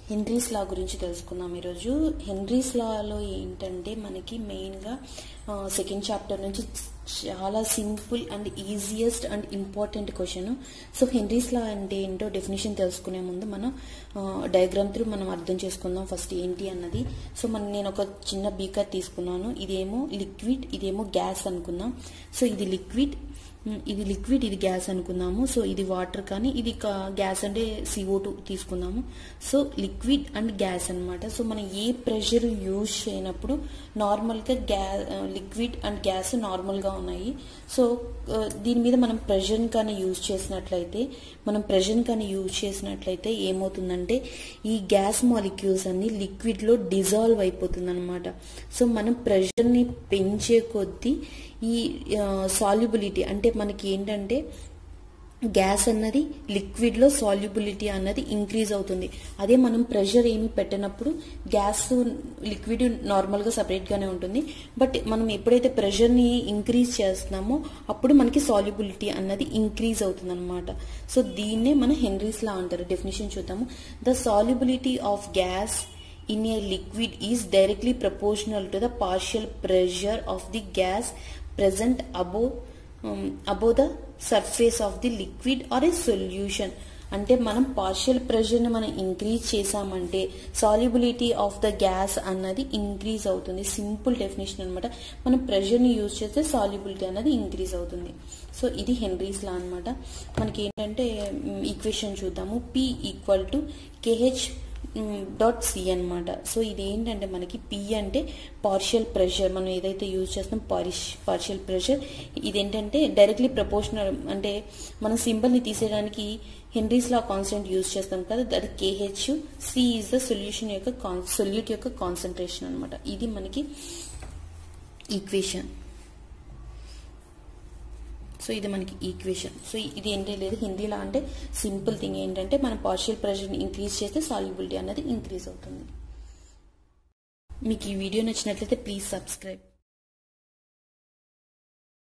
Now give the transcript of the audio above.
Henry's లా గురించి తెలుసుకుందాం ఈరోజు హెన్రీస్ లాలో ఏంటంటే మనకి మెయిన్గా సెకండ్ చాప్టర్ నుంచి చాలా simple and easiest and important question so Henry's law అంటే ఏంటో డెఫినేషన్ తెలుసుకునే ముందు మనం డయాగ్రామ్ త్రూ మనం అర్థం చేసుకుందాం ఫస్ట్ ఏంటి అన్నది సో మనం నేను ఒక చిన్న బీకర్ తీసుకున్నాను ఇదేమో లిక్విడ్ ఇదేమో గ్యాస్ అనుకుందాం సో ఇది లిక్విడ్ ఇది లిక్విడ్ ఇది గ్యాస్ అనుకుందాము సో ఇది వాటర్ కానీ ఇది గ్యాస్ అంటే సిఓ టూ తీసుకుందాము సో లిక్విడ్ అండ్ గ్యాస్ అనమాట సో మనం ఏ ప్రెషర్ యూజ్ చేయనప్పుడు నార్మల్గా గ్యా లిక్విడ్ అండ్ గ్యాస్ నార్మల్గా ఉన్నాయి సో దీని మీద మనం ప్రెషర్ని కానీ యూజ్ చేసినట్లయితే మనం ప్రెషర్ని కానీ యూజ్ చేసినట్లయితే ఏమవుతుందంటే ఈ గ్యాస్ మాలిక్యూల్స్ అన్ని లిక్విడ్లో డిజాల్వ్ అయిపోతుంది అనమాట సో మనం ప్రెషర్ని పెంచే కొద్దీ ఈ సాల్యుబిలిటీ అంటే మనకి ఏంటంటే గ్యాస్ అన్నది లిక్విడ్లో సాల్యుబిలిటీ అన్నది ఇంక్రీజ్ అవుతుంది అదే మనం ప్రెషర్ ఏమి పెట్టినప్పుడు గ్యాస్ లిక్విడ్ నార్మల్గా సపరేట్గానే ఉంటుంది బట్ మనం ఎప్పుడైతే ప్రెషర్ని ఇంక్రీజ్ చేస్తున్నామో అప్పుడు మనకి సాల్యుబిలిటీ అన్నది ఇంక్రీజ్ అవుతుంది అనమాట సో దీన్నే మనం హెన్రీస్ లా అంటారు డెఫినేషన్ చూద్దాము the solubility of gas in a liquid is directly proportional to the partial pressure of the gas present above um, above the surface of the liquid or a solution అంటే మనం partial ప్రెషర్ని మనం increase చేసామంటే solubility of the gas అన్నది increase అవుతుంది simple definition అనమాట మనం ప్రెషర్ని use చేస్తే సాల్యుబిలిటీ అన్నది ఇంక్రీజ్ అవుతుంది సో ఇది హెన్రీస్ లా అనమాట మనకి ఏంటంటే ఈక్వేషన్ చూద్దాము P equal to KH dot C అనమాట సో ఇది ఏంటంటే మనకి పి అంటే పార్షియల్ ప్రెషర్ మనం ఏదైతే యూజ్ చేస్తాం పారిష్ పార్షియల్ ప్రెషర్ ఇదేంటంటే డైరెక్ట్లీ ప్రపోర్షనల్ అంటే మనం సింబల్ని తీసేయడానికి హెన్రీస్ లా కాన్స్టెంట్ యూజ్ చేస్తాం కదా అది KH C is the solution యొక్క సొల్యూట్ యొక్క కాన్సన్ట్రేషన్ అనమాట ఇది మనకి ఈక్వేషన్ సో ఇది మనకి ఈక్వేషన్ సో ఇది ఏంటి లేదు హిందీలో అంటే సింపుల్ థింగ్ ఏంటంటే మనం పార్షియల్ ప్రెషర్ని ఇంక్రీజ్ చేస్తే సాల్యుబిలిటీ అనేది ఇంక్రీజ్ అవుతుంది మీకు ఈ వీడియో నచ్చినట్లయితే ప్లీజ్ సబ్స్క్రైబ్